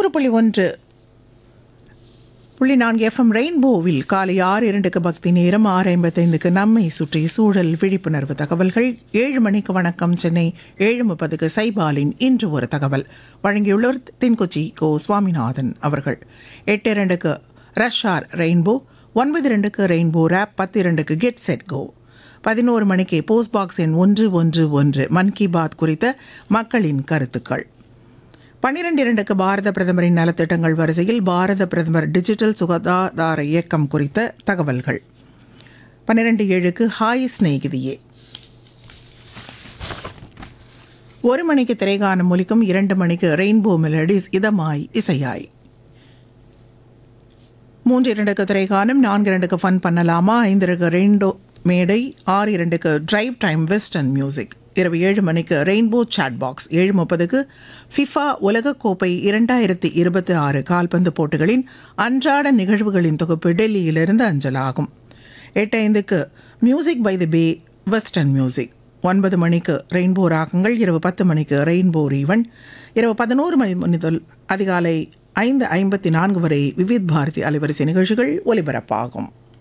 நூறு புள்ளி ஒன்று புள்ளி நான்கு எஃப்எம் ரெயின்போவில் காலை ஆறு இரண்டுக்கு பக்தி நேரம் ஆறு ஐம்பத்தைந்துக்கு நம்மை சுற்றி சூழல் விழிப்புணர்வு தகவல்கள் ஏழு மணிக்கு வணக்கம் சென்னை ஏழு முப்பதுக்கு சைபாலின் இன்று ஒரு தகவல் வழங்கியுள்ளோர் தென்கொச்சி கோ சுவாமிநாதன் அவர்கள் எட்டு இரண்டுக்கு ரஷ்ஆர் ரெயின்போ ஒன்பது இரண்டுக்கு ரெயின்போ ரேப் பத்து இரண்டுக்கு கெட் செட் கோ பதினோரு மணிக்கு போஸ்ட் பாக்ஸ் எண் ஒன்று ஒன்று ஒன்று மன் கி பாத் குறித்த மக்களின் கருத்துக்கள் பன்னிரண்டு இரண்டுக்கு பாரத பிரதமரின் நலத்திட்டங்கள் வரிசையில் பாரத பிரதமர் டிஜிட்டல் சுகாதார இயக்கம் குறித்த தகவல்கள் பன்னிரண்டு ஏழுக்கு ஹாய் ஸ்நேகிதியே ஒரு மணிக்கு திரைகானம் ஒலிக்கும் இரண்டு மணிக்கு ரெயின்போ மெலடிஸ் இதமாய் இசையாய் மூன்று இரண்டுக்கு திரைகானம் நான்கு இரண்டுக்கு ஃபன் பண்ணலாமா ஐந்து இரண்டு ரெயின்போ மேடை ஆறு இரண்டுக்கு டிரைவ் டைம் வெஸ்டர்ன் மியூசிக் இரவு ஏழு மணிக்கு ரெயின்போ சாட் பாக்ஸ் ஏழு முப்பதுக்கு ஃபிஃபா உலகக்கோப்பை இரண்டாயிரத்தி இருபத்தி ஆறு கால்பந்து போட்டிகளின் அன்றாட நிகழ்வுகளின் தொகுப்பு டெல்லியிலிருந்து அஞ்சலாகும் எட்டு ஐந்துக்கு music by the bay western music ஒன்பது மணிக்கு ரெயின்போ ராகங்கள் இரவு பத்து மணிக்கு ரெயின்போ ரீவன் இரவு பதினோரு மணி முதல் அதிகாலை ஐந்து ஐம்பத்தி நான்கு வரை விவித் பாரதி அலைவரிசை நிகழ்ச்சிகள் ஒலிபரப்பாகும்